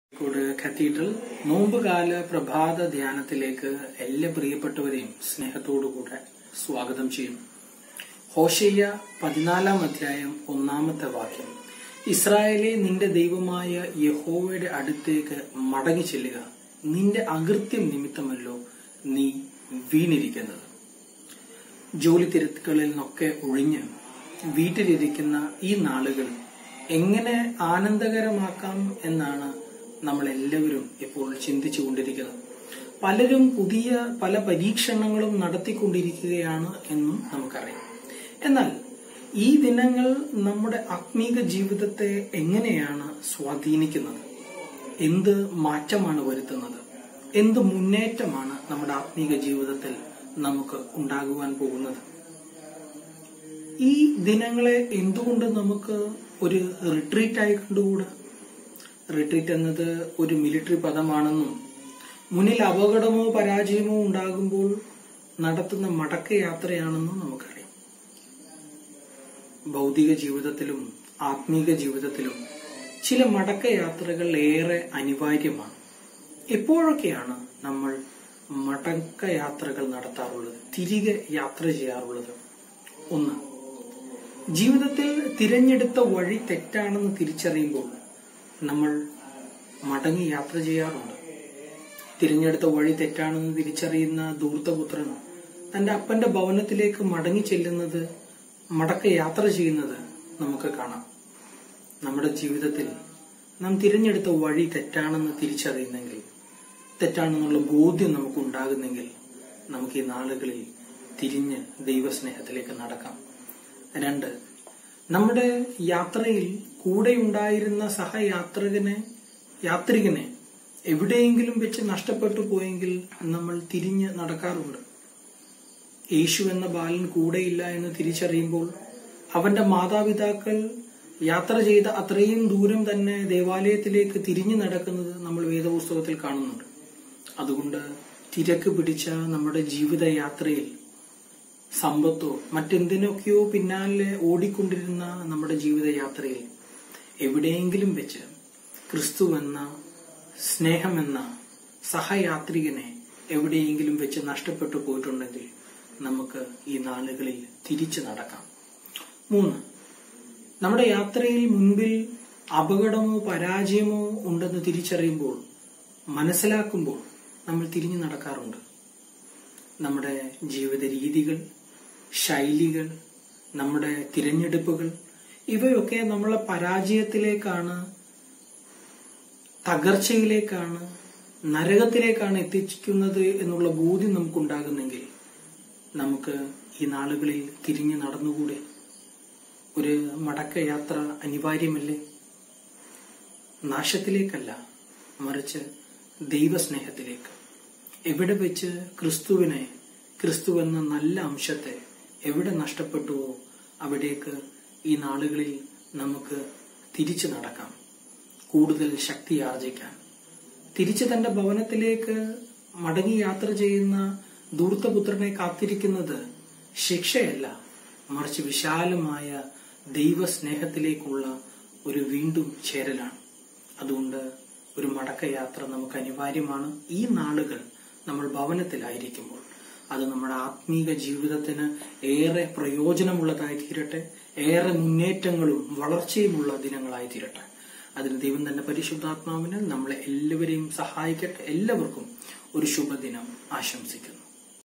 Kozhikode cathedral നോമ്പുകാല പ്രഭാത ധ്യാനത്തിലേക്ക് എല്ലാ പ്രിയപ്പെട്ടവരെയും സ്നേഹത്തോടുകൂടെ സ്വാഗതം ചെയ്യുന്നു ഹോഷയ്യ പതിനാലാം അധ്യായം ഒന്നാമത്തെ വാക്യം ഇസ്രായേലെ നിന്റെ ദൈവമായ യഹോവയുടെ അടുത്തേക്ക് മടങ്ങി ചെല്ലുക നിന്റെ അകൃത്യം നിമിത്തമല്ലോ നീ വീണിരിക്കുന്നത് ജോലി തിരക്കുകളിൽ നിന്നൊക്കെ ഒഴിഞ്ഞ് വീട്ടിലിരിക്കുന്ന ഈ നാളുകൾ എങ്ങനെ ആനന്ദകരമാക്കാം എന്നാണ് നമ്മൾ എല്ലാവരും ഇപ്പോൾ ചിന്തിച്ചു കൊണ്ടിരിക്കുന്നത് പലരും പുതിയ പല പരീക്ഷണങ്ങളും നടത്തിക്കൊണ്ടിരിക്കുകയാണ് എന്നും നമുക്കറിയാം എന്നാൽ ഈ ദിനങ്ങൾ നമ്മുടെ ആത്മീക ജീവിതത്തെ എങ്ങനെയാണ് സ്വാധീനിക്കുന്നത് എന്ത് മാറ്റമാണ് വരുത്തുന്നത് എന്ത് മുന്നേറ്റമാണ് നമ്മുടെ ആത്മീക ജീവിതത്തിൽ നമുക്ക് ഉണ്ടാകുവാൻ പോകുന്നത് ഈ ദിനങ്ങളെ എന്തുകൊണ്ട് നമുക്ക് ഒരു റിട്രീറ്റ് ആയി കണ്ടുകൂടാ റിട്രീറ്റ് എന്നത് ഒരു മിലിറ്ററി പദമാണെന്നും മുന്നിൽ അപകടമോ പരാജയമോ ഉണ്ടാകുമ്പോൾ നടത്തുന്ന മടക്കയാത്രയാണെന്നും നമുക്കറിയാം ഭൗതിക ജീവിതത്തിലും ആത്മീക ജീവിതത്തിലും ചില മടക്കയാത്രകൾ ഏറെ അനിവാര്യമാണ് എപ്പോഴൊക്കെയാണ് നമ്മൾ മടക്കയാത്രകൾ നടത്താറുള്ളത് തിരികെ യാത്ര ചെയ്യാറുള്ളത് ഒന്ന് ജീവിതത്തിൽ തിരഞ്ഞെടുത്ത വഴി തെറ്റാണെന്ന് തിരിച്ചറിയുമ്പോൾ നമ്മൾ മടങ്ങി യാത്ര ചെയ്യാറുണ്ട് തിരഞ്ഞെടുത്ത വഴി തെറ്റാണെന്ന് തിരിച്ചറിയുന്ന ധൂർത്തപുത്രൻ തന്റെ അപ്പന്റെ ഭവനത്തിലേക്ക് മടങ്ങി ചെല്ലുന്നത് മടക്ക യാത്ര ചെയ്യുന്നത് നമുക്ക് കാണാം നമ്മുടെ ജീവിതത്തിൽ നാം തിരഞ്ഞെടുത്ത വഴി തെറ്റാണെന്ന് തിരിച്ചറിയുന്നെങ്കിൽ തെറ്റാണെന്നുള്ള ബോധ്യം നമുക്ക് ഉണ്ടാകുന്നെങ്കിൽ നമുക്ക് ഈ നാളുകളിൽ തിരിഞ്ഞ് ദൈവസ്നേഹത്തിലേക്ക് നടക്കാം രണ്ട് നമ്മുടെ യാത്രയിൽ കൂടെ ഉണ്ടായിരുന്ന സഹയാത്രികനെ യാത്രികനെ എവിടെയെങ്കിലും വെച്ച് നഷ്ടപ്പെട്ടു പോയെങ്കിൽ നമ്മൾ തിരിഞ്ഞ് നടക്കാറുണ്ട് യേശു എന്ന ബാലൻ കൂടെയില്ല എന്ന് തിരിച്ചറിയുമ്പോൾ അവന്റെ മാതാപിതാക്കൾ യാത്ര ചെയ്ത അത്രയും ദൂരം തന്നെ ദേവാലയത്തിലേക്ക് തിരിഞ്ഞു നടക്കുന്നത് നമ്മൾ വേദപുസ്തകത്തിൽ കാണുന്നുണ്ട് അതുകൊണ്ട് തിരക്ക് പിടിച്ച നമ്മുടെ ജീവിതയാത്രയിൽ സമ്പത്തോ മറ്റെന്തിനൊക്കെയോ പിന്നാലെ ഓടിക്കൊണ്ടിരുന്ന നമ്മുടെ ജീവിതയാത്രയിൽ എവിടെയെങ്കിലും വെച്ച് ക്രിസ്തു എന്ന സ്നേഹമെന്ന സഹയാത്രികനെ എവിടെയെങ്കിലും വെച്ച് നഷ്ടപ്പെട്ടു പോയിട്ടുണ്ടെങ്കിൽ നമുക്ക് ഈ നാളുകളിൽ തിരിച്ചു നടക്കാം മൂന്ന് നമ്മുടെ യാത്രയിൽ മുൻപിൽ അപകടമോ പരാജയമോ ഉണ്ടെന്ന് തിരിച്ചറിയുമ്പോൾ മനസ്സിലാക്കുമ്പോൾ നമ്മൾ തിരിഞ്ഞു നടക്കാറുണ്ട് നമ്മുടെ ജീവിത രീതികൾ ശൈലികൾ നമ്മുടെ തിരഞ്ഞെടുപ്പുകൾ ഇവയൊക്കെ നമ്മളെ പരാജയത്തിലേക്കാണ് തകർച്ചയിലേക്കാണ് നരകത്തിലേക്കാണ് എത്തിക്കുന്നത് എന്നുള്ള ബോധ്യം നമുക്കുണ്ടാകുന്നെങ്കിൽ നമുക്ക് ഈ നാളുകളിൽ തിരിഞ്ഞു നടന്നുകൂടെ ഒരു മടക്ക യാത്ര അനിവാര്യമല്ലേ നാശത്തിലേക്കല്ല മറിച്ച് ദൈവസ്നേഹത്തിലേക്ക് എവിടെ വെച്ച് ക്രിസ്തുവിനെ ക്രിസ്തു എന്ന നല്ല അംശത്തെ എവിടെ നഷ്ടപ്പെട്ടുവോ അവിടേക്ക് ഈ നാളുകളിൽ നമുക്ക് തിരിച്ചു നടക്കാം കൂടുതൽ ശക്തി ആർജിക്കാൻ തിരിച്ച് തന്റെ ഭവനത്തിലേക്ക് മടങ്ങി യാത്ര ചെയ്യുന്ന ധൂർത്തപുത്രനെ കാത്തിരിക്കുന്നത് ശിക്ഷയല്ല മറിച്ച് വിശാലമായ ദൈവസ്നേഹത്തിലേക്കുള്ള ഒരു വീണ്ടും ചേരലാണ് അതുകൊണ്ട് ഒരു മടക്കയാത്ര നമുക്ക് അനിവാര്യമാണ് ഈ നാളുകൾ നമ്മൾ ഭവനത്തിലായിരിക്കുമ്പോൾ അത് നമ്മുടെ ആത്മീക ജീവിതത്തിന് ഏറെ പ്രയോജനമുള്ളതായി തീരട്ടെ ഏറെ മുന്നേറ്റങ്ങളും വളർച്ചയുമുള്ള ദിനങ്ങളായി തീരട്ടെ അതിന് ദൈവം തന്നെ പരിശുദ്ധാത്മാവിനാൽ നമ്മളെ എല്ലാവരെയും സഹായിക്കട്ടെ എല്ലാവർക്കും ഒരു ശുഭദിനം ആശംസിക്കുന്നു